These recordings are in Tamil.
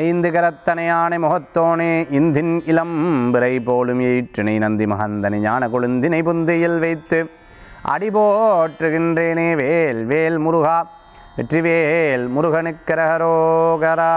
ஐந்து கரத்தனையானை முகத்தோனே இந்தின் இளம் பிறை போலும் ஈற்றினை நந்தி மகந்தனை ஞான கொழுந்தினை புந்தியில் வைத்து அடிபோற்றுகின்றேனே வேல் வேல் முருகா வெற்றிவேல் முருகனுக்கரகரோகரா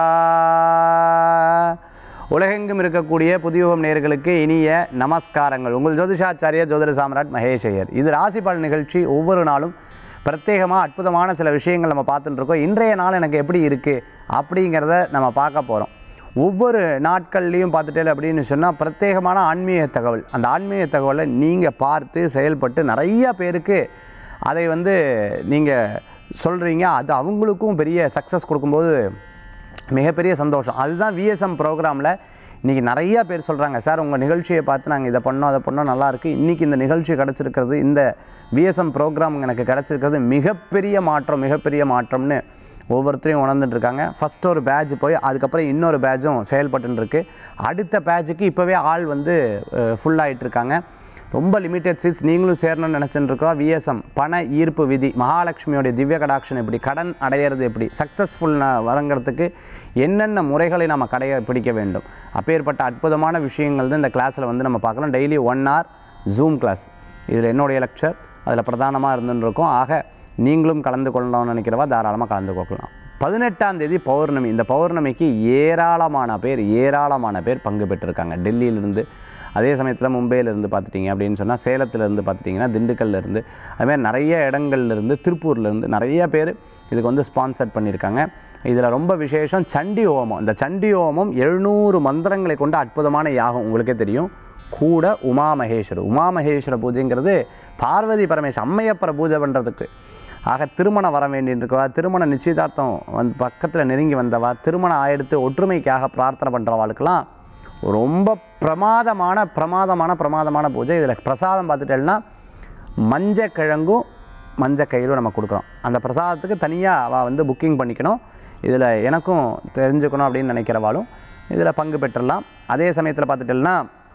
உலகெங்கும் இருக்கக்கூடிய புதியுகம் நேர்களுக்கு இனிய நமஸ்காரங்கள் உங்கள் ஜோதிஷாச்சாரிய ஜோதிட சாம்ராட் மகேஷ் ஐயர் இது ராசி பலன் நிகழ்ச்சி ஒவ்வொரு நாளும் பிரத்யேகமாக அற்புதமான சில விஷயங்கள் நம்ம பார்த்துட்டு இருக்கோம் இன்றைய நாள் எனக்கு எப்படி இருக்குது அப்படிங்கிறத நம்ம பார்க்க போகிறோம் ஒவ்வொரு நாட்கள்லையும் பார்த்துட்டே அப்படின்னு சொன்னால் பிரத்யேகமான ஆன்மீக தகவல் அந்த ஆன்மீக தகவலை நீங்கள் பார்த்து செயல்பட்டு நிறைய பேருக்கு அதை வந்து நீங்கள் சொல்கிறீங்க அது அவங்களுக்கும் பெரிய சக்ஸஸ் கொடுக்கும்போது மிகப்பெரிய சந்தோஷம் அதுதான் விஎஸ்எம் ப்ரோக்ராமில் இன்றைக்கி நிறையா பேர் சொல்கிறாங்க சார் உங்கள் நிகழ்ச்சியை பார்த்து நாங்கள் இதை பண்ணோம் அதை பண்ணோம் நல்லாயிருக்கு இன்றைக்கி இந்த நிகழ்ச்சி கிடச்சிருக்கிறது இந்த விஎஸ்எம் ப்ரோக்ராம் எனக்கு கிடச்சிருக்கிறது மிகப்பெரிய மாற்றம் மிகப்பெரிய மாற்றம்னு ஒவ்வொருத்தரையும் உணர்ந்துட்டு இருக்காங்க ஃபஸ்ட் ஒரு பேட்ச் போய் அதுக்கப்புறம் இன்னொரு பேட்சும் செயல்பட்டுன்னு இருக்கு அடுத்த பேட்சுக்கு இப்போவே ஆள் வந்து ஃபுல்லாகிட்டு இருக்காங்க ரொம்ப லிமிட்டட் சீட்ஸ் நீங்களும் சேரணும்னு நினச்சிட்டு இருக்கோம் விஎஸ்எம் பண ஈர்ப்பு விதி மகாலட்சுமியோடைய திவ்ய கடாட்சம் எப்படி கடன் அடையிறது எப்படி சக்ஸஸ்ஃபுல் வரங்கிறதுக்கு என்னென்ன முறைகளை நம்ம கடைய பிடிக்க வேண்டும் அப்பேற்பட்ட அற்புதமான விஷயங்கள் தான் இந்த கிளாஸில் வந்து நம்ம பார்க்கலாம் daily one hour zoom class இதில் என்னுடைய லெக்சர் அதில் பிரதானமாக இருந்துன்னு இருக்கோம் ஆக நீங்களும் கலந்து கொள்ளணும்னு நினைக்கிறவா தாராளமாக கலந்து கொள்ளலாம் பதினெட்டாம் தேதி பௌர்ணமி இந்த பௌர்ணமிக்கு ஏராளமான பேர் ஏராளமான பேர் பங்கு பெற்றிருக்காங்க டெல்லியிலிருந்து அதே சமயத்தில் மும்பையிலேருந்து பார்த்துட்டிங்க அப்படின்னு சொன்னால் சேலத்துலேருந்து பார்த்துட்டிங்கன்னா திண்டுக்கல்லேருந்து அதுமாதிரி நிறைய இடங்கள்லேருந்து திருப்பூர்லேருந்து நிறைய பேர் இதுக்கு வந்து ஸ்பான்சர் பண்ணியிருக்காங்க இதில் ரொம்ப விசேஷம் சண்டி ஹோமம் இந்த சண்டி ஹோமம் எழுநூறு மந்திரங்களை கொண்ட அற்புதமான யாகம் உங்களுக்கே தெரியும் கூட உமா மகேஸ்வரர் உமா மகேஸ்வர பூஜைங்கிறது பார்வதி பரமேஸ்வரர் அம்மையப்பரை பூஜை பண்ணுறதுக்கு ஆக திருமணம் வர வேண்டியிருக்கவா திருமண நிச்சயதார்த்தம் வந்து பக்கத்தில் நெருங்கி வந்தவா திருமணம் ஆயெடுத்து ஒற்றுமைக்காக பிரார்த்தனை பண்ணுறவாளுக்கெல்லாம் ரொம்ப பிரமாதமான பிரமாதமான பிரமாதமான பூஜை இதில் பிரசாதம் பார்த்துட்டேன்னா மஞ்சள் கிழங்கும் மஞ்சள் கயிறும் நம்ம கொடுக்குறோம் அந்த பிரசாதத்துக்கு தனியாக அவள் வந்து புக்கிங் பண்ணிக்கணும் இதில் எனக்கும் தெரிஞ்சுக்கணும் அப்படின்னு நினைக்கிறவாளும் இதில் பங்கு பெற்றுடலாம் அதே சமயத்தில் பார்த்துட்டேன்னா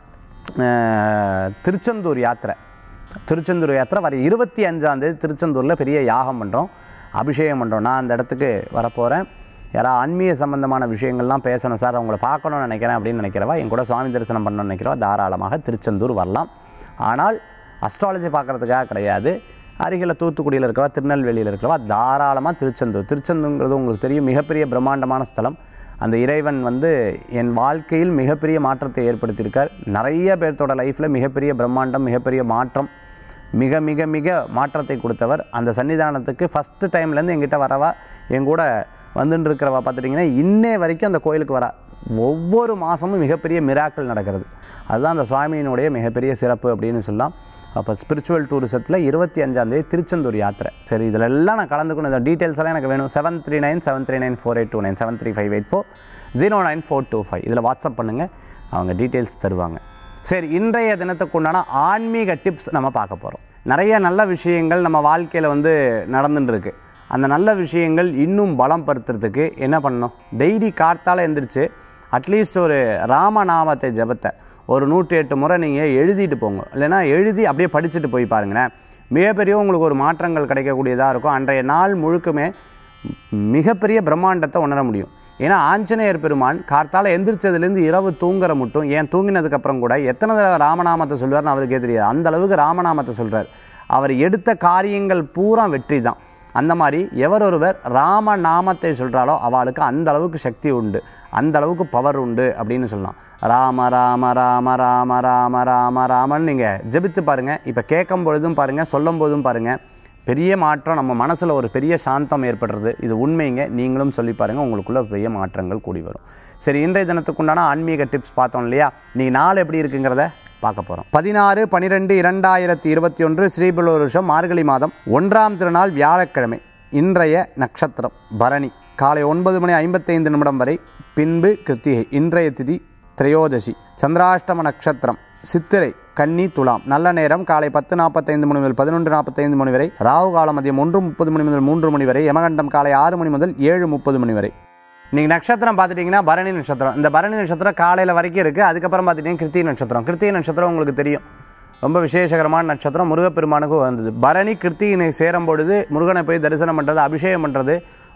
அஹ், திருச்செந்தூர் யாத்திரை திருச்செந்தூர் யாத்திரை வர இருபத்தி அஞ்சாந்தேதி திருச்செந்தூரில் பெரிய யாகம் பண்ணுறோம் அபிஷேகம் பண்ணுறோம் நான் அந்த இடத்துக்கு வரப்போகிறேன் யாராவது ஆன்மீக சம்பந்தமான விஷயங்கள்லாம் பேசணும் சார் அவங்கள பார்க்கணும்னு நினைக்கிறேன் அப்படின்னு நினைக்கிறவா என் கூட சுவாமி தரிசனம் பண்ணணும்னு நினைக்கிறவா தாராளமாக திருச்செந்தூர் வரலாம் ஆனால் அஸ்ட்ராலஜி பார்க்குறதுக்காக கிடையாது அருகில் தூத்துக்குடியில் இருக்கவா திருநெல்வேலியில் இருக்கவா தாராளமாக திருச்செந்தூர் திருச்செந்தூர்ங்கிறது உங்களுக்கு தெரியும் மிகப்பெரிய பிரம்மாண்டமான ஸ்தலம் அந்த இறைவன் வந்து என் வாழ்க்கையில் மிகப்பெரிய மாற்றத்தை ஏற்படுத்தியிருக்கார் நிறைய பேர்த்தோட லைஃப்பில் மிகப்பெரிய பிரம்மாண்டம் மிகப்பெரிய மாற்றம் மிக மிக மிக மாற்றத்தை கொடுத்தவர் அந்த சன்னிதானத்துக்கு ஃபஸ்ட்டு டைம்லேருந்து எங்கிட்ட வரவா என் கூட வந்துட்டு இருக்கிறவா பார்த்துட்டிங்கன்னா இன்னே வரைக்கும் அந்த கோயிலுக்கு வரா ஒவ்வொரு மாதமும் மிகப்பெரிய மிராக்கள் நடக்கிறது அதுதான் அந்த சுவாமியினுடைய மிகப்பெரிய சிறப்பு அப்படின்னு சொல்லலாம் அப்போ ஸ்பிரிச்சுவல் டூரிசத்தில் இருபத்தி அஞ்சாந்தேதி திருச்செந்தூர் யாத்திரை சரி இதில் எல்லாம் நான் கலந்துக்கணும் இந்த டீட்டெயில்ஸ் எல்லாம் எனக்கு வேணும் seven three nine seven three nine four eight two nine seven three five eight four zero nine four two five இதில் வாட்ஸ்அப் பண்ணுங்கள் அவங்க டீட்டெயில்ஸ் தருவாங்க சரி இன்றைய தினத்துக்கு உண்டான ஆன்மீக டிப்ஸ் நம்ம பார்க்க போகிறோம் நிறைய நல்ல விஷயங்கள் நம்ம வாழ்க்கையில் வந்து நடந்துட்டு இருக்கு அந்த நல்ல விஷயங்கள் இன்னும் பலம் படுத்துறதுக்கு என்ன பண்ணணும் டெய்லி கார்த்தால எந்திரிச்சு அட்லீஸ்ட் ஒரு ராமநாமத்தை ஜெபத்தை ஒரு நூற்றி எட்டு முறை நீங்கள் எழுதிட்டு போங்க இல்லைன்னா எழுதி அப்படியே படிச்சுட்டு போய் பாருங்களேன் மிகப்பெரிய உங்களுக்கு ஒரு மாற்றங்கள் கிடைக்கக்கூடியதாக இருக்கும் அன்றைய நாள் முழுக்குமே மிகப்பெரிய பிரம்மாண்டத்தை உணர முடியும் ஏன்னா ஆஞ்சநேயர் பெருமான் கார்த்தால எந்திரிச்சதுலேருந்து இரவு தூங்குற மட்டும் ஏன் தூங்கினதுக்கு அப்புறம் கூட எத்தனை தடவை ராமநாமத்தை சொல்வார்னு அவருக்கே தெரியாது அந்த அளவுக்கு ராமநாமத்தை சொல்றார் அவர் எடுத்த காரியங்கள் பூரா வெற்றி தான் அந்த மாதிரி எவர் ஒருவர் ராம நாமத்தை சொல்கிறாலோ அவளுக்கு அந்த அளவுக்கு சக்தி உண்டு அந்த அளவுக்கு பவர் உண்டு அப்படின்னு சொல்லலாம் ராம ராம ராம ராம ராம ராம ராமன்னு நீங்கள் ஜெபித்து பாருங்கள் இப்போ கேட்கும் பொழுதும் பாருங்கள் சொல்லும் போதும் பாருங்கள் பெரிய மாற்றம் நம்ம மனசில் ஒரு பெரிய சாந்தம் ஏற்படுறது இது உண்மைங்க நீங்களும் சொல்லி பாருங்கள் உங்களுக்குள்ள பெரிய மாற்றங்கள் கூடி வரும் சரி இன்றைய தினத்துக்குண்டான ஆன்மீக டிப்ஸ் பார்த்தோம் இல்லையா நீ நாள் எப்படி இருக்குங்கிறத பார்க்க போகிறோம் பதினாறு பனிரெண்டு இரண்டாயிரத்தி இருபத்தி ஒன்று ஸ்ரீபுலூர் வருஷம் மார்கழி மாதம் ஒன்றாம் திருநாள் வியாழக்கிழமை இன்றைய நட்சத்திரம் பரணி காலை ஒன்பது மணி ஐம்பத்தைந்து நிமிடம் வரை பின்பு கிருத்திகை இன்றைய திதி திரையோதசி சந்திராஷ்டம நட்சத்திரம் சித்திரை கன்னி துலாம் நல்ல நேரம் காலை பத்து நாற்பத்தைந்து மணி முதல் பதினொன்று நாற்பத்தைந்து மணி வரை ராகு காலம் மதியம் ஒன்று முப்பது மணி முதல் மூன்று மணி வரை யமகண்டம் காலை ஆறு மணி முதல் ஏழு முப்பது மணி வரை நீங்கள் நட்சத்திரம் பார்த்துட்டிங்கன்னா பரணி நட்சத்திரம் இந்த பரணி நட்சத்திரம் காலையில் வரைக்கும் இருக்குது அதுக்கப்புறம் பார்த்துட்டிங்கன்னா கிருத்திகை நட்சத்திரம் கிருத்திகை நட்சத்திரம் உங்களுக்கு தெரியும் ரொம்ப விசேஷகரமான நட்சத்திரம் முருகப்பெருமானுக்கு வந்தது பரணி கிருத்திகை சேரும் பொழுது முருகனை போய் தரிசனம் பண்ணுறது அபிஷேகம் பண்ணுறது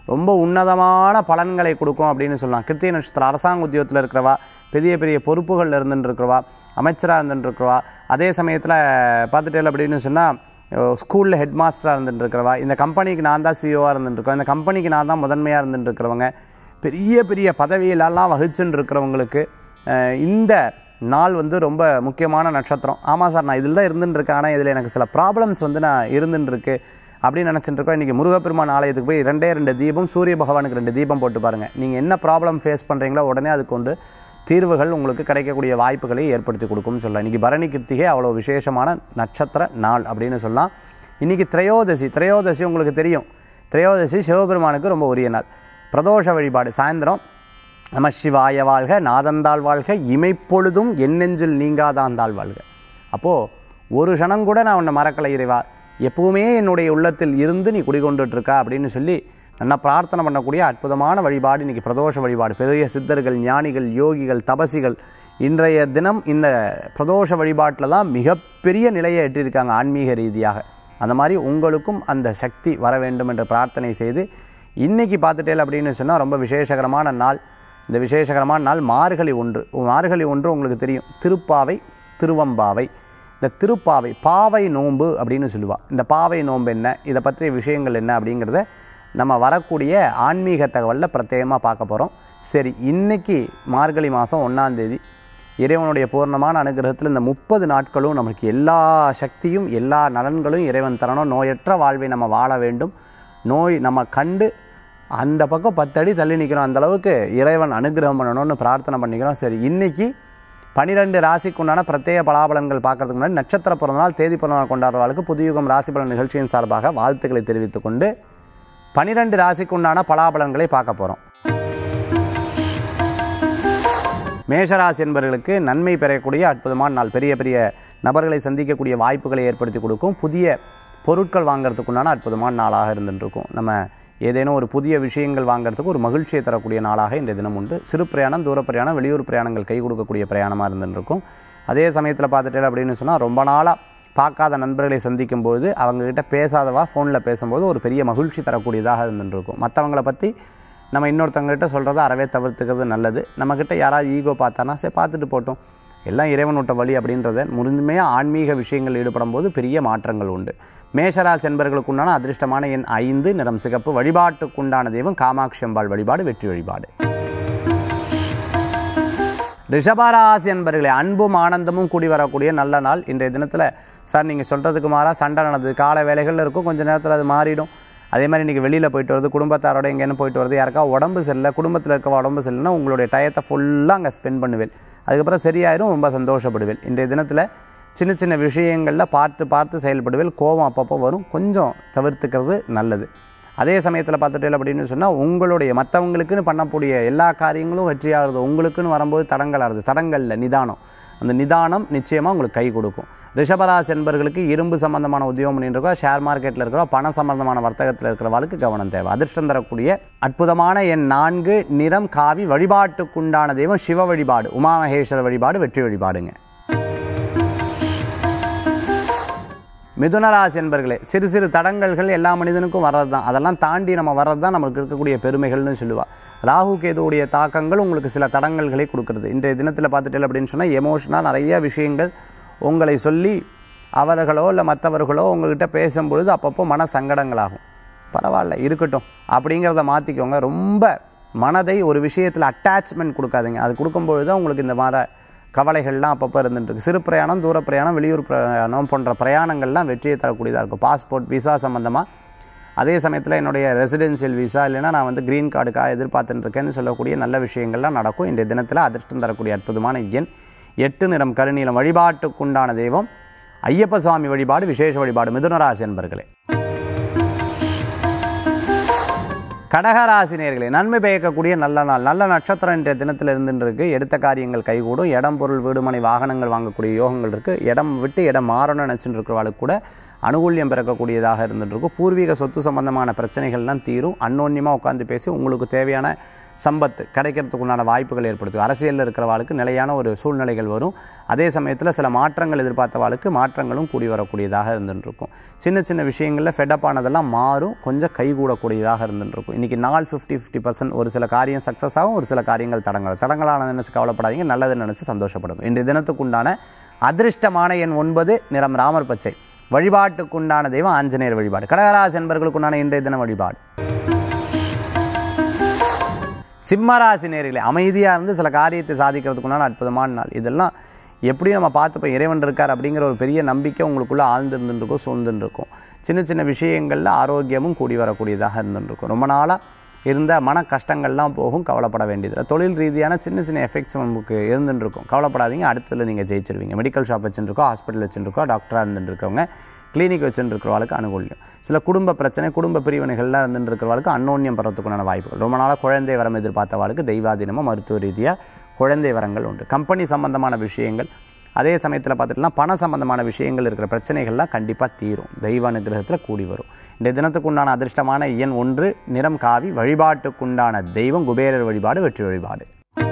ரொம்ப உன்னதமான பலன்களை கொடுக்கும் அப்படின்னு சொல்லலாம் கிருத்திய நட்சத்திரம் அரசாங்க உத்தியோகத்தில் இருக்கிறவா பெரிய பெரிய பொறுப்புகளில் இருந்துட்டு இருக்கிறவா அமைச்சராக இருந்துட்டு இருக்கிறவா அதே சமயத்தில் பார்த்துட்டேன் அப்படின்னு சொன்னால் ஸ்கூலில் ஹெட் மாஸ்டராக இருந்துட்டு இருக்கிறவா இந்த கம்பெனிக்கு நான் தான் சிஓவாக இருந்துட்டு இருக்கோம் இந்த கம்பெனிக்கு நான் தான் முதன்மையாக இருந்துட்டு இருக்கிறவங்க பெரிய பெரிய பதவியிலெல்லாம் வகிச்சுட்டு இருக்கிறவங்களுக்கு அஹ், இந்த நாள் வந்து ரொம்ப முக்கியமான நட்சத்திரம் ஆமாம் சார் நான் இதில் தான் இருந்துட்டு இருக்கேன் ஆனால் இதில் எனக்கு சில ப்ராப்ளம்ஸ் வந்து நான் இருந்துட்டு இருக்கு அப்படின்னு நினச்சிட்டு இருக்கோம் இன்றைக்கி முருகப்பெருமான் ஆலயத்துக்கு போய் ரெண்டே ரெண்டு தீபம் சூரிய பகவானுக்கு ரெண்டு தீபம் போட்டு பாருங்கள் நீங்கள் என்ன ப்ராப்ளம் ஃபேஸ் பண்ணுறீங்களோ உடனே அதுக்கு வந்து தீர்வுகள் உங்களுக்கு கிடைக்கக்கூடிய வாய்ப்புகளை ஏற்படுத்தி கொடுக்கும்னு சொல்லலாம் இன்றைக்கி பரணி கிருத்திகை அவ்வளோ விசேஷமான நட்சத்திர நாள் அப்படின்னு சொல்லலாம் இன்றைக்கி திரையோதசி திரையோதசி உங்களுக்கு தெரியும் திரையோதசி சிவபெருமானுக்கு ரொம்ப உரிய நாள் பிரதோஷ வழிபாடு சாயந்தரம் நம சிவாய வாழ்க நாதந்தாள் வாழ்க இமைப்பொழுதும் எண்ணெஞ்சில் நீங்காதாந்தாள் வாழ்க அப்போது ஒரு க்ஷணம் கூட நான் உன்னை மறக்கலை இறைவா எப்பவுமே என்னுடைய உள்ளத்தில் இருந்து நீ குடிகொண்டுட்டு இருக்கா அப்படின்னு சொல்லி நல்லா பிரார்த்தனை பண்ணக்கூடிய அற்புதமான வழிபாடு இன்னைக்கு பிரதோஷ வழிபாடு பெரிய சித்தர்கள் ஞானிகள் யோகிகள் தபசிகள் இன்றைய தினம் இந்த பிரதோஷ வழிபாட்டில் தான் மிகப்பெரிய நிலையை எட்டியிருக்காங்க ஆன்மீக ரீதியாக அந்த மாதிரி உங்களுக்கும் அந்த சக்தி வர வேண்டும் என்று பிரார்த்தனை செய்து இன்னைக்கு பார்த்துட்டேல் அப்படின்னு சொன்னால் ரொம்ப விசேஷகரமான நாள் இந்த விசேஷகரமான நாள் மார்கழி ஒன்று மார்கழி ஒன்று உங்களுக்கு தெரியும் திருப்பாவை திருவம்பாவை இந்த திருப்பாவை பாவை நோன்பு அப்படின்னு சொல்லுவா இந்த பாவை நோன்பு என்ன இதை பற்றிய விஷயங்கள் என்ன அப்படிங்கிறத நம்ம வரக்கூடிய ஆன்மீக தகவலில் பிரத்யேகமாக பார்க்க போகிறோம் சரி இன்னைக்கு மார்கழி மாதம் ஒன்றாந்தேதி இறைவனுடைய பூர்ணமான அனுகிரகத்தில் இந்த முப்பது நாட்களும் நமக்கு எல்லா சக்தியும் எல்லா நலன்களும் இறைவன் தரணும் நோயற்ற வாழ்வை நம்ம வாழ வேண்டும் நோய் நம்ம கண்டு அந்த பக்கம் பத்தடி தள்ளி நிற்கிறோம் அந்த அளவுக்கு இறைவன் அனுகிரகம் பண்ணணும்னு பிரார்த்தனை பண்ணிக்கிறோம் சரி இன்னைக்கு பனிரெண்டு ராசிக்கு உண்டான பிரத்யேக பலாபலன்கள் பார்க்கறதுக்கு முன்னாடி நட்சத்திர பிறந்தநாள் தேதி பிறந்தநாள் கொண்டாடுறவர்களுக்கு புதியுகம் ராசி பலன் நிகழ்ச்சியின் சார்பாக வாழ்த்துக்களை தெரிவித்துக் கொண்டு பனிரெண்டு ராசிக்கு உண்டான பலாபலன்களை பார்க்க போகிறோம் மேஷராசி என்பவர்களுக்கு நன்மை பெறக்கூடிய அற்புதமான நாள் பெரிய பெரிய நபர்களை சந்திக்கக்கூடிய வாய்ப்புகளை ஏற்படுத்தி கொடுக்கும் புதிய பொருட்கள் வாங்குறதுக்குண்டான அற்புதமான நாளாக இருந்துருக்கும் நம்ம ஏதேனும் ஒரு புதிய விஷயங்கள் வாங்குறதுக்கு ஒரு மகிழ்ச்சியை தரக்கூடிய நாளாக இந்த தினம் உண்டு சிறு பிரயாணம் தூர பிரயாணம் வெளியூர் பிரயாணங்கள் கை கொடுக்கக்கூடிய பிரயாணமாக இருந்துருக்கும் அதே சமயத்தில் பார்த்துட்டே அப்படின்னு சொன்னால் ரொம்ப நாளாக பார்க்காத நண்பர்களை சந்திக்கும் பொழுது அவங்கக்கிட்ட பேசாதவா ஃபோனில் பேசும்போது ஒரு பெரிய மகிழ்ச்சி தரக்கூடியதாக இருந்துருக்கும் மற்றவங்கள பற்றி நம்ம இன்னொருத்தவங்ககிட்ட சொல்கிறத அறவே தவிர்த்துக்கிறது நல்லது நம்மக்கிட்ட யாராவது ஈகோ பார்த்தானா சரி பார்த்துட்டு போட்டோம் எல்லாம் இறைவன் விட்ட வழி அப்படின்றத முழுமையாக ஆன்மீக விஷயங்கள் ஈடுபடும் போது பெரிய மாற்றங்கள் உண்டு மேஷராசி என்பர்களுக்கு உண்டான அதிர்ஷ்டமான எண் ஐந்து நிறம் சிகப்பு வழிபாட்டுக்குண்டான தெய்வம் காமாட்சி அம்பாள் வழிபாடு வெற்றி வழிபாடு ரிஷபராசி என்பர்களே அன்பும் ஆனந்தமும் கூடி வரக்கூடிய நல்ல நாள் இன்றைய தினத்தில் சார் நீங்கள் சொல்கிறதுக்கு மாறா சண்டை நடந்தது காலை வேலைகளில் இருக்கும் கொஞ்ச நேரத்தில் அது மாறிடும் அதே மாதிரி இன்றைக்கி வெளியில் போயிட்டு வருது குடும்பத்தாரோட எங்கேன்னு போயிட்டு வருது யாருக்கா உடம்பு சரியில்லை குடும்பத்தில் இருக்க உடம்பு சரியில்லைன்னா உங்களுடைய டயத்தை ஃபுல்லாக அங்கே ஸ்பெண்ட் பண்ணுவேன் அதுக்கப்புறம் சரியாயிரும் ரொம்ப சந்தோஷப்படுவேன் இன்றைய தினத்தில் சின்ன சின்ன விஷயங்களில் பார்த்து பார்த்து செயல்படுவேன் கோபம் அப்பப்போ வரும் கொஞ்சம் தவிர்த்துக்கிறது நல்லது அதே சமயத்தில் பார்த்துட்டே அப்படின்னு சொன்னால் உங்களுடைய மற்றவங்களுக்குன்னு பண்ணக்கூடிய எல்லா காரியங்களும் வெற்றியாகிறது உங்களுக்குன்னு வரும்போது தடங்கள் ஆகுது தடங்கள்ல நிதானம் அந்த நிதானம் நிச்சயமாக உங்களுக்கு கை கொடுக்கும் ரிஷபராசி என்பர்களுக்கு இரும்பு சம்பந்தமான உத்தியோகம் பண்ணிட்டு இருக்கோம் ஷேர் மார்க்கெட்டில் இருக்கிற பண சம்பந்தமான வர்த்தகத்தில் இருக்கிறவர்களுக்கு கவனம் தேவை அதிர்ஷ்டம் தரக்கூடிய அற்புதமான என் நான்கு நிறம் காவி வழிபாட்டுக்குண்டான தெய்வம் சிவ வழிபாடு உமாமகேஸ்வர வழிபாடு வெற்றி வழிபாடுங்க மிதுனராசி என்பர்களே சிறு சிறு தடங்கல்கள் எல்லா மனிதனுக்கும் வர்றது தான் அதெல்லாம் தாண்டி நம்ம வர்றது தான் நமக்கு இருக்கக்கூடிய பெருமைகள்னு சொல்லுவா ராகு கேதுவுடைய தாக்கங்கள் உங்களுக்கு சில தடங்கல்களை கொடுக்குறது இன்றைய தினத்தில் பார்த்துட்டேன் அப்படின்னு சொன்னால் எமோஷனாக நிறைய விஷயங்கள் உங்களை சொல்லி அவர்களோ இல்லை மற்றவர்களோ உங்ககிட்ட பேசும்பொழுது அப்பப்போ மன சங்கடங்களாகும் பரவாயில்ல இருக்கட்டும் அப்படிங்கிறத மாற்றிக்கோங்க ரொம்ப மனதை ஒரு விஷயத்தில் அட்டாச்மெண்ட் கொடுக்காதீங்க அது கொடுக்கும்பொழுது தான் உங்களுக்கு இந்த மாதிரி கவலைகள்லாம் அப்பப்போ இருந்துட்டு இருக்கு சிறு பிரயாணம் தூர பிரயாணம் வெளியூர் பிரயாணம் போன்ற பிரயாணங்கள்லாம் வெற்றியை தரக்கூடியதாக இருக்கும் பாஸ்போர்ட் விசா சம்மந்தமாக அதே சமயத்தில் என்னுடைய ரெசிடென்ஷியல் விசா இல்லைன்னா நான் வந்து க்ரீன் கார்டுக்காக எதிர்பார்த்துட்டு இருக்கேன்னு சொல்லக்கூடிய நல்ல விஷயங்கள்லாம் நடக்கும் இன்றைய தினத்தில் அதிர்ஷ்டம் தரக்கூடிய அற்புதமான எண் எட்டு நிறம் கருநீலம் வழிபாட்டுக்குண்டான தெய்வம் ஐயப்ப சுவாமி வழிபாடு விசேஷ வழிபாடு மிதுனராசி என்பர்களே கடகராசினியர்களே நன்மை பயக்கக்கூடிய நல்ல நாள் நல்ல நட்சத்திரம் இன்றைய தினத்தில் இருந்துட்டு இருக்கு எடுத்த காரியங்கள் கைகூடும் இடம் பொருள் வீடுமனை வாகனங்கள் வாங்கக்கூடிய யோகங்கள் இருக்கு இடம் விட்டு இடம் மாறணும்னு நினச்சிட்டு இருக்கிறவளுக்கு கூட அனுகூல்யம் பிறக்கக்கூடியதாக இருந்துட்டு இருக்கும் பூர்வீக சொத்து சம்பந்தமான பிரச்சனைகள்லாம் தீரும் அன்னோன்யமாக உட்காந்து பேசி உங்களுக்கு தேவையான சம்பத்து கிடைக்கிறதுக்கு உண்டான வாய்ப்புகள் ஏற்படுத்தும் அரசியலில் இருக்கிறவாளுக்கு நிலையான ஒரு சூழ்நிலைகள் வரும் அதே சமயத்தில் சில மாற்றங்கள் எதிர்பார்த்தவாளுக்கு மாற்றங்களும் கூடி வரக்கூடியதாக இருந்துருக்கும் சின்ன சின்ன விஷயங்களில் ஃபெடப் ஆனதெல்லாம் மாறும் கொஞ்சம் கைகூடக்கூடியதாக இருந்துருக்கும் இன்றைக்கி நாள் ஃபிஃப்டி ஃபிஃப்டி பர்சன்ட் ஒரு சில காரியம் சக்ஸஸ் ஆகும் ஒரு சில காரியங்கள் தடங்கள் தடங்களான நினச்சி கவலைப்படாதீங்க நல்லது நினச்சி சந்தோஷப்படுங்க இன்றைய தினத்துக்குண்டான அதிர்ஷ்டமான எண் ஒன்பது நிறம் ராமர் பச்சை வழிபாட்டுக்குண்டான தெய்வம் ஆஞ்சநேயர் வழிபாடு கடகராசி என்பவர்களுக்குண்டான இன்றைய தின வழிபாடு சிம்மராசி நேரிலே அமைதியாக இருந்து சில காரியத்தை சாதிக்கிறதுக்குண்டான அற்புதமான நாள் இதெல்லாம் எப்படி நம்ம பார்த்துப்போம் இறைவன் இருக்கார் அப்படிங்கிற ஒரு பெரிய நம்பிக்கை உங்களுக்குள்ளே ஆழ்ந்துருந்துருக்கும் சூழ்ந்துருக்கும் சின்ன சின்ன விஷயங்களில் ஆரோக்கியமும் கூடி வரக்கூடியதாக இருந்துருக்கும் ரொம்ப நாளாக இருந்த மன கஷ்டங்கள்லாம் போகும் கவலைப்பட வேண்டியது தொழில் ரீதியான சின்ன சின்ன எஃபெக்ட்ஸ் நமக்கு இருந்துருக்கும் கவலைப்படாதீங்க அடுத்ததுல நீங்கள் ஜெயிச்சிருவீங்க மெடிக்கல் ஷாப் வச்சுருக்கோம் ஹாஸ்பிட்டல் வச்சுருக்கோம் டாக்டராக இருந்துருக்கவங்க கிளினிக் வச்சுருக்கிறவங்களுக்கு அனுகூல்யம் சில குடும்ப பிரச்சனை குடும்ப பிரிவினைகள்லாம் இருந்துட்டு இருக்கிறவங்களுக்கு அன்னோன்யம் பெறத்துக்குண்டான வாய்ப்புகள் ரொம்ப நாளாக குழந்தை வரம் எதிர்பார்த்தவாளுக்கு தெய்வாதீனமாக மருத்துவ ரீதியாக குழந்தை வரங்கள் உண்டு கம்பெனி சம்பந்தமான விஷயங்கள் அதே சமயத்தில் பார்த்துட்டுனா பண சம்பந்தமான விஷயங்கள் இருக்கிற பிரச்சனைகள்லாம் கண்டிப்பாக தீரும் தெய்வ அனுகிரகத்தில் கூடி வரும் இந்த தினத்துக்குண்டான அதிர்ஷ்டமான எண் ஒன்று நிறம் காவி வழிபாட்டுக்குண்டான தெய்வம் குபேரர் வழிபாடு வெற்றி வழிபாடு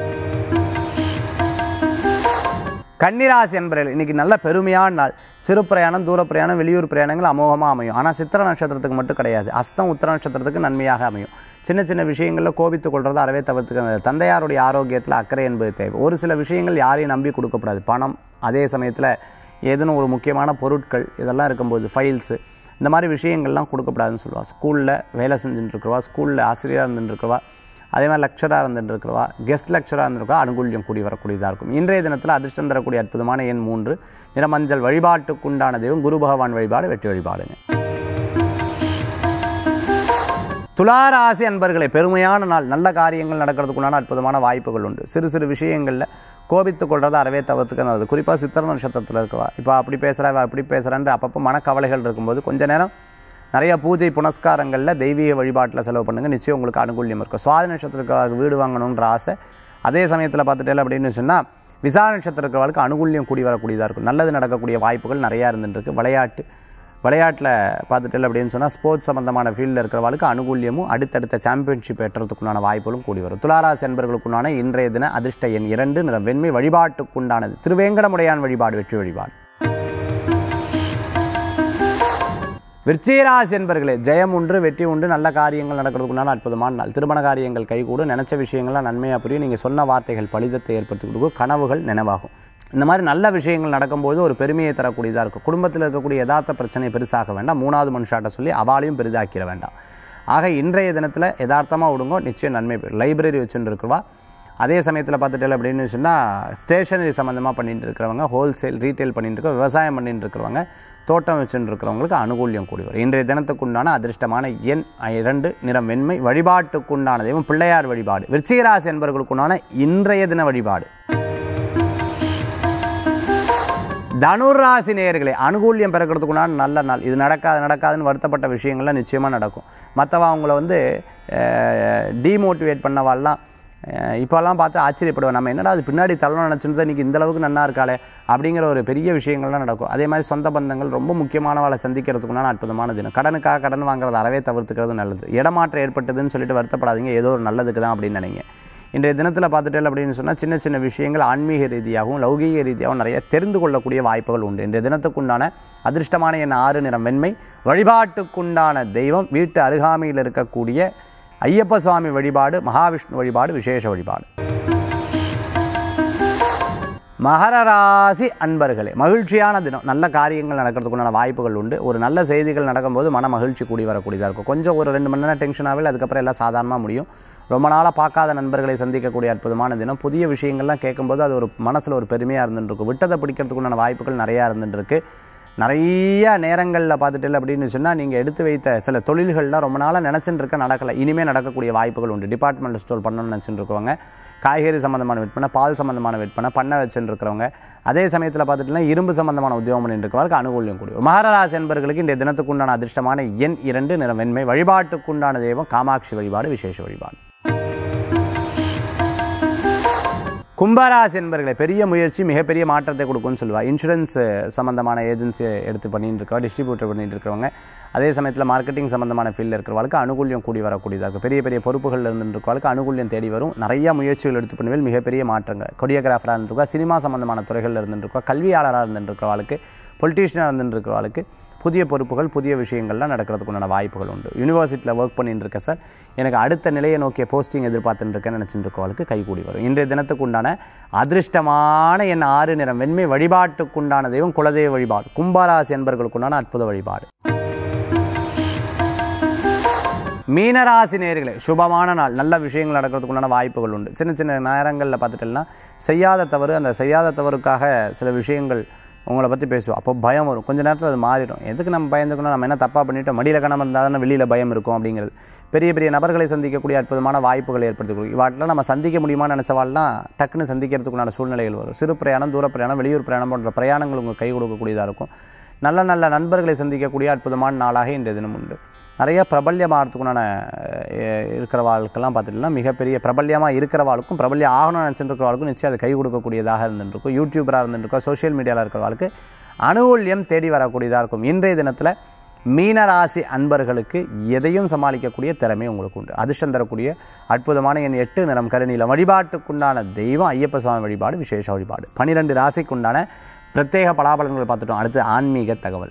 கன்னிராசி என்பவர்கள் இன்னைக்கு நல்ல பெருமையான நாள் சிறு பிரயாணம் தூர பிரயாணம் வெளியூர் பிரயாணங்கள் அமோகமாக அமையும் ஆனால் சித்திர நட்சத்திரத்துக்கு மட்டும் கிடையாது அஸ்தம் உத்திர நட்சத்திரத்துக்கு நன்மையாக அமையும் சின்ன சின்ன விஷயங்களில் கோபித்துக் கொள்றதை அறவே தவிர்த்துக்க தந்தையாருடைய ஆரோக்கியத்தில் அக்கறை என்பது தேவை ஒரு சில விஷயங்கள் யாரையும் நம்பி கொடுக்கப்படாது பணம் அதே சமயத்தில் ஏதேனும் ஒரு முக்கியமான பொருட்கள் இதெல்லாம் இருக்கும்போது ஃபைல்ஸு இந்த மாதிரி விஷயங்கள்லாம் கொடுக்கப்படாதுன்னு சொல்லுவாள் ஸ்கூலில் வேலை செஞ்சுட்டு இருக்கிறவா ஸ்கூலில் ஆசிரியராக இருந்துட்டு இருக்கிறவா அதே மாதிரி லெக்சராக இருந்துட்டு இருக்கிறவா கெஸ்ட் லெக்சராக இருந்திருக்கா அனுகூல்யம் கூடி வரக்கூடியதாக இருக்கும் இன்றைய தினத்தில் அதிர்ஷ்டம் தரக்கூடிய அற்புதமான எண் மூன்று நிறமஞ்சள் வழிபாட்டுக்குண்டான தெய்வம் குரு பகவான் வழிபாடு வெற்றி வழிபாடுங்க துளாராசி அன்பர்களே பெருமையான நாள் நல்ல காரியங்கள் நடக்கிறதுக்குண்டான அற்புதமான வாய்ப்புகள் உண்டு சிறு சிறு விஷயங்களில் கோபித்துக் கொள்றதை அறவே தவிர்த்துக்க நல்லது குறிப்பாக சித்திர நட்சத்திரத்தில் இருக்கவா இப்போ அப்படி பேசுகிறா இவ அப்படி பேசுகிறான்ற அப்பப்போ மனக்கவலைகள் இருக்கும்போது கொஞ்ச நேரம் நிறைய பூஜை புனஸ்காரங்களில் தெய்வீக வழிபாட்டில் செலவு பண்ணுங்கள் நிச்சயம் உங்களுக்கு அனுகூல்யம் இருக்கும் சுவாதி நட்சத்திரத்துக்காக வீடு வாங்கணுன்ற ஆசை அதே சமயத்தில் பார்த்துட்டே அப்படின்னு சொன்னால் விசா நட்சத்திரக்காரர்களுக்கு அனுகூல்யம் கூடி வரக்கூடியதாக இருக்கும் நல்லது நடக்கக்கூடிய வாய்ப்புகள் நிறையா இருந்துட்டு இருக்கு விளையாட்டு விளையாட்டில் பார்த்துட்டு அப்படின்னு சொன்னால் ஸ்போர்ட்ஸ் சம்பந்தமான ஃபீல்டில் இருக்கிறவங்களுக்கு அனுகூல்யமும் அடுத்தடுத்த சாம்பியன்ஷிப் பெற்றதுக்குண்டான வாய்ப்புகளும் கூடி வரும் துளாராசி என்பர்களுக்குண்டான இன்றைய தின அதிர்ஷ்ட எண் இரண்டு நிற வெண்மை வழிபாட்டுக்குண்டானது திருவேங்கடமுடையான் வழிபாடு வெற்றி வழிபாடு விருச்சிகராசி என்பர்களே ஜெயம் உண்டு வெற்றி உண்டு நல்ல காரியங்கள் நடக்கிறதுக்குண்டான அற்புதமான நாள் திருமண காரியங்கள் கைகூடும் நினைச்ச விஷயங்கள்லாம் நன்மையாக புரியும் நீங்கள் சொன்ன வார்த்தைகள் பலிதத்தை ஏற்படுத்தி கொடுக்கும் கனவுகள் நினைவாகும் இந்த மாதிரி நல்ல விஷயங்கள் நடக்கும்போது ஒரு பெருமையை தரக்கூடியதாக இருக்கும் குடும்பத்தில் இருக்கக்கூடிய யதார்த்த பிரச்சனை பெருசாக வேண்டாம் மூணாவது மனுஷாட்ட சொல்லி அவாளையும் பெரிதாக்கிட வேண்டாம் ஆக இன்றைய தினத்தில் யதார்த்தமாக விடுங்க நிச்சயம் நன்மை பெறும் லைப்ரரி வச்சுட்டு இருக்கிறவா அதே சமயத்தில் பார்த்துட்டு அப்படின்னு சொன்னால் ஸ்டேஷனரி சம்மந்தமாக பண்ணிட்டு இருக்கிறவங்க ஹோல்சேல் ரீட்டைல் பண்ணிட்டு இருக்க விவசாயம் பண்ணிட்டு இருக்கிறவங்க தோட்டம் வச்சுட்டு இருக்கிறவங்களுக்கு அனுகூல்யம் கூடி வரும் இன்றைய தினத்துக்குண்டான அதிர்ஷ்டமான எண் இரண்டு நிறம் வெண்மை வழிபாட்டுக்குண்டான தெய்வம் பிள்ளையார் வழிபாடு விருச்சிகராசி என்பவர்களுக்குண்டான இன்றைய தின வழிபாடு தனுராசி நேயர்களே அனுகூல்யம் பிறக்கிறதுக்குண்டான நல்ல நாள் இது நடக்காது நடக்காதுன்னு வருத்தப்பட்ட விஷயங்கள்லாம் நிச்சயமாக நடக்கும் மற்றவன் அவங்கள வந்து டீமோட்டிவேட் பண்ணவாள்லாம் அஹ் இப்போல்லாம் பார்த்து ஆச்சரியப்படுவேன் நம்ம என்னடா அது பின்னாடி தள்ளணும் நினச்சிருந்தா இன்றைக்கி இந்த அளவுக்கு நன்னா இருக்காளே அப்படிங்கிற ஒரு பெரிய விஷயங்கள்லாம் நடக்கும் அதே மாதிரி சொந்த பந்தங்கள் ரொம்ப முக்கியமானவளை சந்திக்கிறதுக்குண்டான அற்புதமான தினம் கடனுக்காக கடன் வாங்குறது அறவே தவிர்த்துக்கிறது நல்லது இடமாற்றம் ஏற்பட்டதுன்னு சொல்லிட்டு வருத்தப்படாதீங்க ஏதோ ஒரு நல்லதுக்கு தான் அப்படின்னு நினைங்க இன்றைய தினத்தில் பார்த்துட்டேன் அப்படின்னு சொன்னால் சின்ன சின்ன விஷயங்கள் ஆன்மீக ரீதியாகவும் லௌகீக ரீதியாகவும் நிறைய தெரிந்து கொள்ளக்கூடிய வாய்ப்புகள் உண்டு இன்றைய தினத்துக்குண்டான அதிர்ஷ்டமான என் ஆறு நிறம் வெண்மை வழிபாட்டுக்குண்டான தெய்வம் வீட்டு அருகாமையில் இருக்கக்கூடிய ஐயப்ப சுவாமி வழிபாடு மகாவிஷ்ணு வழிபாடு விசேஷ வழிபாடு மகர ராசி அன்பர்களே மகிழ்ச்சியான தினம் நல்ல காரியங்கள் நடக்கிறதுக்குண்டான வாய்ப்புகள் உண்டு ஒரு நல்ல செய்திகள் நடக்கும்போது மன மகிழ்ச்சி கூடி வரக்கூடியதாக இருக்கும் கொஞ்சம் ஒரு ரெண்டு மணி நேரம் டென்ஷனாகவே அதுக்கப்புறம் எல்லாம் சாதாரணமாக முடியும் ரொம்ப நாளாக பார்க்காத நண்பர்களை சந்திக்கக்கூடிய அற்புதமான தினம் புதிய விஷயங்கள்லாம் கேட்கும்போது அது ஒரு மனசில் ஒரு பெருமையாக இருந்துட்டு இருக்கும் விட்டதை பிடிக்கிறதுக்குண்டான வாய்ப்புகள் நிறையா இருந்துட்டு இருக்கு நிறைய நேரங்களில் பார்த்துட்டு அப்படின்னு சொன்னால் நீங்கள் எடுத்து வைத்த சில தொழில்கள்லாம் ரொம்ப நாளாக நினச்சிட்டு இருக்க நடக்கலை இனிமேல் நடக்கக்கூடிய வாய்ப்புகள் உண்டு டிபார்ட்மெண்ட் ஸ்டோர் பண்ணணும்னு நினச்சிட்டு இருக்கவங்க காய்கறி சம்மந்தமான விற்பனை பால் சம்மந்தமான விற்பனை பண்ண வச்சுட்டு இருக்கிறவங்க அதே சமயத்தில் பார்த்துட்டுனா இரும்பு சம்பந்தமான உத்தியோகம் பண்ணிட்டு இருக்கிறவங்களுக்கு அனுகூல்யம் கூடிய மகராசி என்பர்களுக்கு இந்த தினத்துக்குண்டான அதிர்ஷ்டமான எண் இரண்டு நிறம் வெண்மை வழிபாட்டுக்குண்டான தெய்வம் காமாட்சி வழிபாடு விசேஷ வழிபாடு கும்பராசி என்பர்களே பெரிய முயற்சி மிகப்பெரிய மாற்றத்தை கொடுக்கும்னு சொல்லுவா இன்சூரன்ஸ் சம்மந்தமான ஏஜென்சி எடுத்து பண்ணிட்டு இருக்கவா டிஸ்ட்ரிபியூட்டர் பண்ணிட்டு இருக்கிறவங்க அதே சமயத்தில் மார்க்கெட்டிங் சம்மந்தமான ஃபீல்டில் இருக்கிறவங்களுக்கு அனுகூல்யம் கூடி வரக்கூடியதாக இருக்கும் பெரிய பெரிய பொறுப்புகளில் இருந்துருக்கவங்களுக்கு அனுகூல்யம் தேடி வரும் நிறைய முயற்சிகள் எடுத்து பண்ணுவேல் மிகப்பெரிய மாற்றங்கள் கொரியோகிராஃபராக இருந்திருக்கா சினிமா சம்மந்தமான துறைகளில் இருந்துருக்கா கல்வியாளராக இருந்துருக்கிறவளுக்கு பொலிட்டீஷியனாக இருந்துருக்கிறவளுக்கு புதிய பொறுப்புகள் புதிய விஷயங்கள்லாம் நடக்கிறதுக்கு உண்டான வாய்ப்புகள் உண்டு யூனிவர்சிட்டியில் ஒர்க் பண்ணிட்டு இருக்கேன் சார் எனக்கு அடுத்த நிலையை நோக்கிய போஸ்டிங் எதிர்பார்த்துட்டு இருக்கேன்னு நினச்சிட்டு இருக்கவளுக்கு கைகூடி வரும் இன்றைய தினத்துக்கு உண்டான அதிர்ஷ்டமான என் ஆறு நிறம் வெண்மை வழிபாட்டுக்குண்டான தெய்வம் குலதெய்வ வழிபாடு கும்பராசி என்பர்களுக்குண்டான அற்புத வழிபாடு மீனராசி நேர்களே சுபமான நாள் நல்ல விஷயங்கள் நடக்கிறதுக்கு உண்டான வாய்ப்புகள் உண்டு சின்ன சின்ன நேரங்களில் பார்த்துட்டோம்னா செய்யாத தவறு அந்த செய்யாத தவறுக்காக சில விஷயங்கள் உங்களை பற்றி பேசுவோம் அப்போ பயம் வரும் கொஞ்ச நேரத்தில் அது மாறிடும் எதுக்கு நம்ம பயந்துக்கணும் நம்ம என்ன தப்பாக பண்ணிட்டோம் மடியில் கணம் இருந்தால் தானே வெளியில் பயம் இருக்கும் அப்படிங்கிறது பெரிய பெரிய நபர்களை சந்திக்கக்கூடிய அற்புதமான வாய்ப்புகள் ஏற்படுத்தி கொடுக்கும் இவாட்டில் நம்ம சந்திக்க முடியுமான்னு நினச்சவாள்லாம் டக்குன்னு சந்திக்கிறதுக்குண்டான சூழ்நிலைகள் வரும் சிறு பிரயாணம் தூர பிரயாணம் வெளியூர் பிரயாணம் போன்ற பிரயாணங்கள் உங்கள் கை கொடுக்கக்கூடியதாக இருக்கும் நல்ல நல்ல நண்பர்களை சந்திக்கக்கூடிய அற்புதமான நாளாக இன்றைய தினம் உண்டு நிறைய பிரபல்யமாகறதுக்குண்டான அஹ், இருக்கிறவாளுக்கெல்லாம் பார்த்துட்டுனா மிகப்பெரிய பிரபல்யமாக இருக்கிறவாளுக்கும் பிரபல்யம் ஆகணும்னு நினச்சிட்டு இருக்கிறவாளுக்கும் நிச்சயம் அது கை கொடுக்கக்கூடியதாக இருந்துருக்கும் யூடியூபராக இருந்துருக்கோம் சோஷியல் மீடியாவில் இருக்கிறவாளுக்கு அனுகூல்யம் தேடி வரக்கூடியதாக இருக்கும் இன்றைய தினத்தில் மீனராசி அன்பர்களுக்கு எதையும் சமாளிக்கக்கூடிய திறமை உங்களுக்கு உண்டு அதிர்ஷ்டம் தரக்கூடிய அற்புதமான என் எட்டு நிறம் கருநீலம் வழிபாட்டுக்குண்டான தெய்வம் ஐயப்ப சுவாமி வழிபாடு விசேஷ வழிபாடு பன்னிரெண்டு ராசிக்குண்டான பிரத்யேக பலாபலன்களை பார்த்துட்டோம் அடுத்து ஆன்மீக தகவல்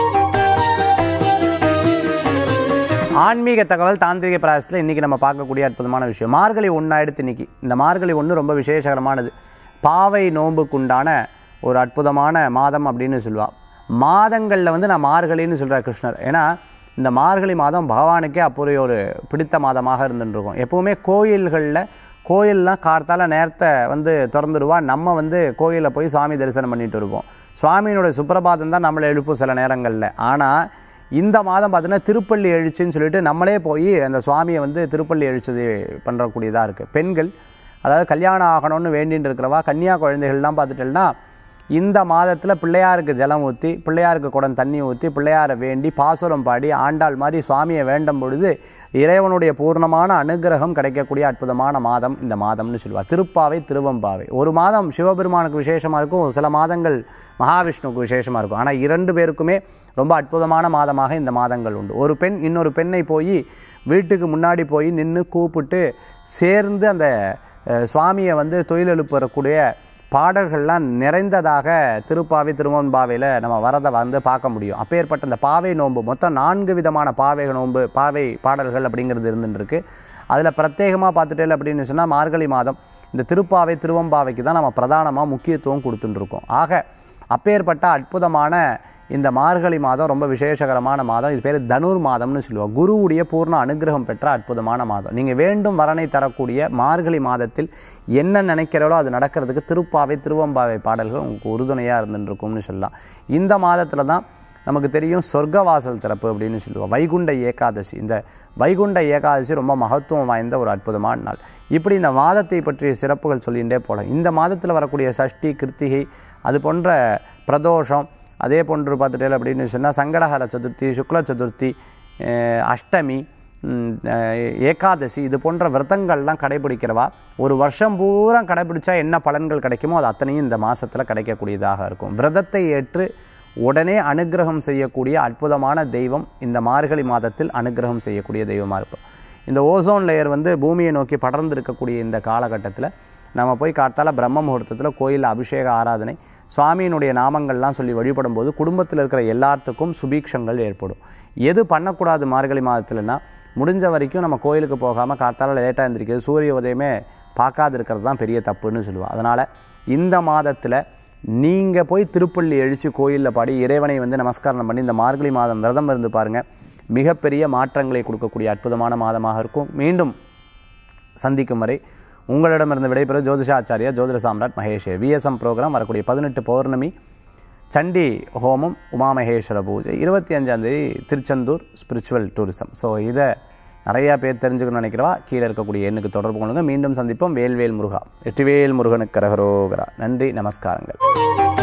ஆன்மீக தகவல் தாந்திரிக பிராயசத்தில் இன்றைக்கி நம்ம பார்க்கக்கூடிய அற்புதமான விஷயம் மார்கழி ஒன்றாயிடுத்து இன்னைக்கு இந்த மார்கழி ஒன்று ரொம்ப விசேஷகரமானது பாவை நோன்புக்குண்டான ஒரு அற்புதமான மாதம் அப்படின்னு சொல்லுவாள் மாதங்களில் வந்து நான் மார்கழின்னு சொல்கிறார் கிருஷ்ணர் ஏன்னா இந்த மார்கழி மாதம் பகவானுக்கே அப்படி ஒரு பிடித்த மாதமாக இருந்துருக்கும் எப்போவுமே கோயில்களில் கோயிலெலாம் கார்த்தால நேரத்தை வந்து திறந்துடுவா நம்ம வந்து கோயிலில் போய் சுவாமி தரிசனம் பண்ணிட்டு இருப்போம் சுவாமியினுடைய சுப்பிரபாதம் தான் நம்மளை எழுப்பும் சில நேரங்களில் ஆனால் இந்த மாதம் பார்த்தீங்கன்னா திருப்பள்ளி எழுச்சின்னு சொல்லிட்டு நம்மளே போய் அந்த சுவாமியை வந்து திருப்பள்ளி எழுச்சது பண்ணுறக்கூடியதாக இருக்குது பெண்கள் அதாவது கல்யாணம் ஆகணும்னு வேண்டின்னு இருக்கிறவா கன்னியா குழந்தைகள்லாம் பார்த்துட்டேன்னா இந்த மாதத்தில் பிள்ளையாருக்கு ஜலம் ஊற்றி பிள்ளையாருக்கு குடம் தண்ணி ஊற்றி பிள்ளையாரை வேண்டி பாசுரம் பாடி ஆண்டாள் மாதிரி சுவாமியை வேண்டும் பொழுது இறைவனுடைய பூர்ணமான அனுகிரகம் கிடைக்கக்கூடிய அற்புதமான மாதம் இந்த மாதம்னு சொல்லுவாள் திருப்பாவை திருவம்பாவை ஒரு மாதம் சிவபெருமானுக்கு விசேஷமாக இருக்கும் சில மாதங்கள் மகாவிஷ்ணுவுக்கு விசேஷமாக இருக்கும் ஆனால் இரண்டு பேருக்குமே ரொம்ப அற்புதமான மாதமாக இந்த மாதங்கள் உண்டு ஒரு பெண் இன்னொரு பெண்ணை போய் வீட்டுக்கு முன்னாடி போய் நின்று கூப்பிட்டு சேர்ந்து அந்த அஹ், சுவாமியை வந்து தொழில் எழுப்பக்கூடிய பாடல்கள்லாம் நிறைந்ததாக திருப்பாவை திருவன்பாவையில் நம்ம வரதை வந்து பார்க்க முடியும் அப்பேற்பட்ட இந்த பாவை நோன்பு மொத்தம் நான்கு விதமான பாவை நோன்பு பாவை பாடல்கள் அப்படிங்கிறது இருந்துருக்கு அதில் பிரத்யேகமாக பார்த்துட்டே அப்படின்னு சொன்னால் மார்கழி மாதம் இந்த திருப்பாவை திருவம்பாவைக்கு தான் நம்ம பிரதானமாக முக்கியத்துவம் கொடுத்துட்டுருக்கோம் ஆக அப்பேற்பட்ட அற்புதமான இந்த மார்கழி மாதம் ரொம்ப விசேஷகரமான மாதம் இது பேர் தனுர் மாதம்னு சொல்லுவோம் குருவுடைய பூர்ண அனுகிரகம் பெற்ற அற்புதமான மாதம் நீங்கள் வேண்டும் வரனை தரக்கூடிய மார்கழி மாதத்தில் என்ன நினைக்கிறீங்களோ அது நடக்கிறதுக்கு திருப்பாவை திருவம்பாவை பாடல்கள் உங்களுக்கு உறுதுணையாக இருந்துருக்கும்னு சொல்லலாம் இந்த மாதத்தில் தான் நமக்கு தெரியும் சொர்க்கவாசல் திறப்பு அப்படின்னு சொல்லுவோம் வைகுண்ட ஏகாதசி இந்த வைகுண்ட ஏகாதசி ரொம்ப மகத்துவம் வாய்ந்த ஒரு அற்புதமான நாள் இப்படி இந்த மாதத்தை பற்றிய சிறப்புகள் சொல்லிகிட்டே போகலாம் இந்த மாதத்தில் வரக்கூடிய சஷ்டி கிருத்திகை அது போன்ற பிரதோஷம் அதே போன்று பார்த்துட்டே அப்படின்னு சொன்னால் சங்கடஹர சதுர்த்தி சுக்ல சதுர்த்தி அஹ் அஷ்டமி ம், அஹ் ஏகாதசி இது போன்ற விரதங்கள்லாம் கடைபிடிக்கிறவா ஒரு வருஷம் பூரா கடைபிடிச்சா என்ன பலன்கள் கிடைக்குமோ அது அத்தனையும் இந்த மாதத்தில் கிடைக்கக்கூடியதாக இருக்கும் விரதத்தை ஏற்று உடனே அனுக்கிரகம் செய்யக்கூடிய அற்புதமான தெய்வம் இந்த மார்கழி மாதத்தில் அனுக்கிரகம் செய்யக்கூடிய தெய்வமாக இருக்கும் இந்த ஓசோன் லேயர் வந்து பூமியை நோக்கி படர்ந்து இருக்கக்கூடிய இந்த காலகட்டத்தில் நம்ம போய் காத்தால பிரம்ம முகூர்த்தத்தில் கோயிலில் அபிஷேக ஆராதனை சுவாமியினுடைய நாமங்கள்லாம் சொல்லி வழிபடும் போது குடும்பத்தில் இருக்கிற எல்லாத்துக்கும் சுபீக்ஷங்கள் ஏற்படும் எது பண்ணக்கூடாது மார்கழி மாதத்துலனா முடிஞ்ச வரைக்கும் நம்ம கோயிலுக்கு போகாமல் காத்தால லேட்டாக இருந்திருக்கிறது சூரிய உதயமே பார்க்காது இருக்கிறது தான் பெரிய தப்புன்னு சொல்லுவாள் அதனால் இந்த மாதத்தில் நீங்கள் போய் திருப்பள்ளி எழுச்சி கோயிலில் பாடி இறைவனை வந்து நமஸ்காரம் பண்ணி இந்த மார்கழி மாதம் விரதம் இருந்து பாருங்கள் மிகப்பெரிய மாற்றங்களை கொடுக்கக்கூடிய அற்புதமான மாதமாக இருக்கும் மீண்டும் சந்திக்கும் வரை உங்களிடமிருந்து விடைபெறும் ஜோதிஷாச்சாரியா ஜோதிட சாம்ராட் மகேஷ் விஎஸ்எம் ப்ரோக்ராம் வரக்கூடிய பதினெட்டு பௌர்ணமி சண்டி ஹோமம் உமாமகேஸ்வர பூஜை இருபத்தி அஞ்சாந்தேதி திருச்செந்தூர் ஸ்பிரிச்சுவல் டூரிசம் ஸோ இதை நிறையா பேர் தெரிஞ்சுக்கணும்னு நினைக்கிறவா கீழே இருக்கக்கூடிய எண்ணுக்கு தொடர்பு கொள்ளுங்க மீண்டும் சந்திப்போம் வேல்வேல் முருகா வெற்றிவேல் முருகனுக்கு கரகரோகரா நன்றி நமஸ்காரங்கள்